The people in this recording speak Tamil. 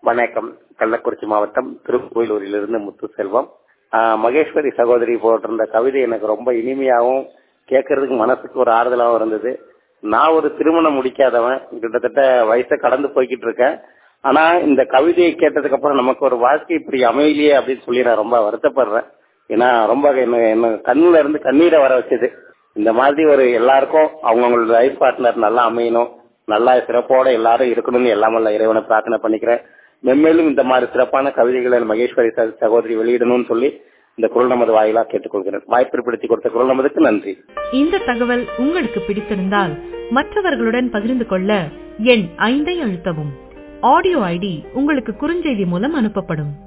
வணக்கம் கள்ளக்குறிச்சி மாவட்டம் திருக்கோயிலூரிலிருந்து முத்துசெல்வம் ஆஹ் மகேஸ்வரி சகோதரி போட்டிருந்த கவிதை எனக்கு ரொம்ப இனிமையாகவும் கேட்கறதுக்கு மனசுக்கு ஒரு ஆறுதலாகவும் இருந்தது நான் ஒரு திருமணம் முடிக்காதவன் கிட்டத்தட்ட வயசை கடந்து போய்கிட்டு இருக்கேன் ஆனா இந்த கவிதையை கேட்டதுக்கு அப்புறம் நமக்கு ஒரு வாழ்க்கை இப்படி அமையலையே அப்படின்னு சொல்லி நான் ரொம்ப வருத்தப்படுறேன் ஏன்னா ரொம்ப என்ன என்ன கண்ணுல இருந்து கண்ணீரை வர வச்சது இந்த மாதிரி ஒரு எல்லாருக்கும் அவங்கவுங்களோட லைஃப் பார்ட்னர் நல்லா அமையணும் நல்லா சிறப்போட எல்லாரும் இருக்கணும்னு எல்லாமல்ல இறைவனை பிரார்த்தனை பண்ணிக்கிறேன் மென்மேலும் இந்த மாதிரி சிறப்பான கவிதைகளை மகேஸ்வரி ச- சகோதரி வெளியிடணும்னு சொல்லி இந்த குரல் நமது வாயிலா கேட்டுக்கொள்கிறேன் வாய்ப்பு ஏற்படுத்தி கொடுத்த குரல் நமதுக்கு நன்றி இந்த தகவல் உங்களுக்கு பிடித்திருந்தால் மற்றவர்களுடன் பகிர்ந்து கொள்ள எண் ஐந்தை அழுத்தவும் ஆடியோ ஐடி உங்களுக்கு குறுஞ்செய்தி மூலம் அனுப்பப்படும்